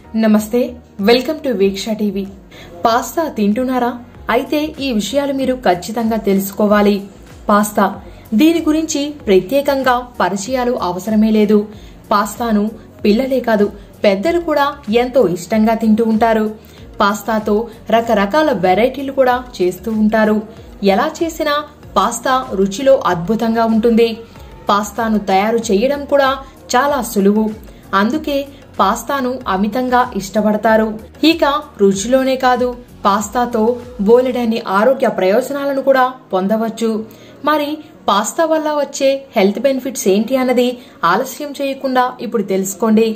నమస్తే welcome to Veeksha TV pasta తింటున్నారా అయితే ఈ విషయాలు మీరు ఖచ్చితంగా తెలుసుకోవాలి పాస్తా దీని గురించి ప్రత్యేకంగా పరిచయాలు అవసరమే లేదు పాస్తాను పిల్లలే కాదు పెద్దలు కూడా ఎంతో ఇష్టంగా తింటూ ఉంటారు పాస్తాతో రకరకాల వెరైటీలు కూడా చేస్తూ ఉంటారు ఎలా చేసినా పాస్తా రుచిలో అద్భుతంగా ఉంటుంది పాస్తాను తయారు చేయడం కూడా చాలా సులువు అందుకే పాస్తాను అమితంగా ఇష్టపడతారు ఇక రుచిలోనే కాదు పాస్తాతో బోలెడన్ని ఆరోగ్య ప్రయోజనాలను కూడా పొందవచ్చు మరి పాస్తా వల్ల వచ్చే హెల్త్ బెనిఫిట్స్ ఏంటి అన్నది ఆలస్యం చేయకుండా ఇప్పుడు తెలుసుకోండి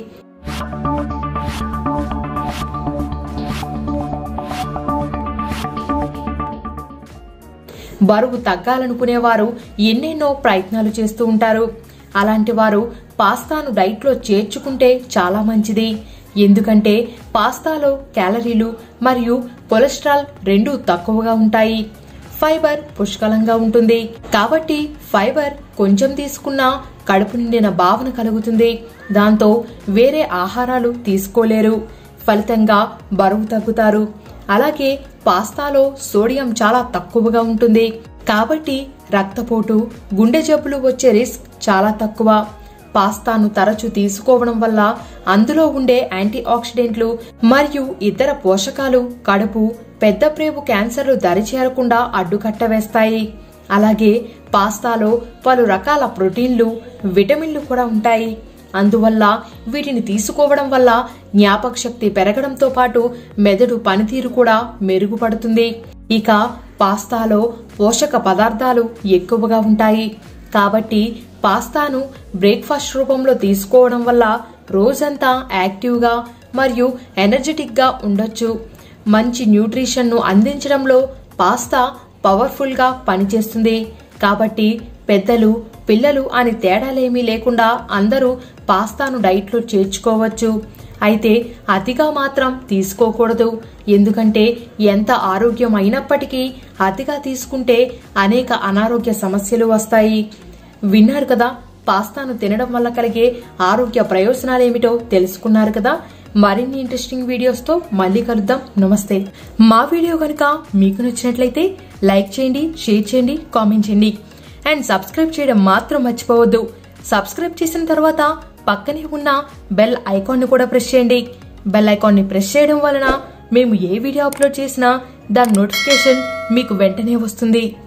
బరువు తగ్గాలనుకునేవారు ఎన్నెన్నో ప్రయత్నాలు చేస్తూ ఉంటారు అలాంటి వారు పాస్తాను డైట్లో చేర్చుకుంటే చాలా మంచిది ఎందుకంటే పాస్తాలో క్యాలరీలు మరియు కొలెస్ట్రాల్ రెండూ తక్కువగా ఉంటాయి ఫైబర్ పుష్కలంగా ఉంటుంది కాబట్టి ఫైబర్ కొంచెం తీసుకున్నా కడుపు నిండిన భావన కలుగుతుంది దాంతో వేరే ఆహారాలు తీసుకోలేరు ఫలితంగా బరువు తగ్గుతారు అలాగే పాస్తాలో సోడియం చాలా తక్కువగా ఉంటుంది కాబట్టి రక్తపోటు గుండె జబ్బులు వచ్చే రిస్క్ చాలా తక్కువ పాస్తాను తరచు తీసుకోవడం వల్ల అందులో ఉండే యాంటీ ఆక్సిడెంట్లు మరియు ఇతర పోషకాలు కడుపు పెద్ద ప్రేగు క్యాన్సర్లు దరిచేరకుండా అడ్డుకట్ట వేస్తాయి అలాగే పాస్తాలో పలు రకాల ప్రోటీన్లు విటమిన్లు కూడా ఉంటాయి అందువల్ల వీటిని తీసుకోవడం వల్ల జ్ఞాపక శక్తి పెరగడంతో పాటు మెదడు పనితీరు కూడా మెరుగుపడుతుంది ఇక పాస్తాలో పోషక పదార్థాలు ఎక్కువగా ఉంటాయి కాబట్టి పాస్తాను బ్రేక్ఫాస్ట్ రూపంలో తీసుకోవడం వల్ల రోజంతా యాక్టివ్గా మరియు ఎనర్జెటిక్గా ఉండొచ్చు మంచి న్యూట్రిషన్ను అందించడంలో పాస్తా పవర్ఫుల్గా పనిచేస్తుంది కాబట్టి పెద్దలు పిల్లలు అని తేడాలేమీ లేకుండా అందరూ పాస్తాను డైట్లో చేర్చుకోవచ్చు అయితే అతిగా మాత్రం తీసుకోకూడదు ఎందుకంటే ఎంత ఆరోగ్యం అయినప్పటికీ అతిగా తీసుకుంటే అనేక అనారోగ్య సమస్యలు వస్తాయి విన్నారు కదా పాస్తాను తినడం వల్ల కలిగే ఆరోగ్య ప్రయోజనాలేమిటో తెలుసుకున్నారు కదా మరిన్ని ఇంట్రెస్టింగ్ వీడియోస్తో మళ్ళీ కలుద్దాం నమస్తే మా వీడియో కనుక మీకు నచ్చినట్లయితే లైక్ చేయండి షేర్ చేయండి కామెంట్ చేయండి అండ్ సబ్స్క్రైబ్ చేయడం మాత్రం మర్చిపోవద్దు సబ్స్క్రైబ్ చేసిన తర్వాత పక్కనే ఉన్న బెల్ ఐకాన్ని కూడా ప్రెస్ చేయండి బెల్ ఐకాన్ని ప్రెస్ చేయడం వలన మేము ఏ వీడియో అప్లోడ్ చేసినా దాని నోటిఫికేషన్ మీకు వెంటనే వస్తుంది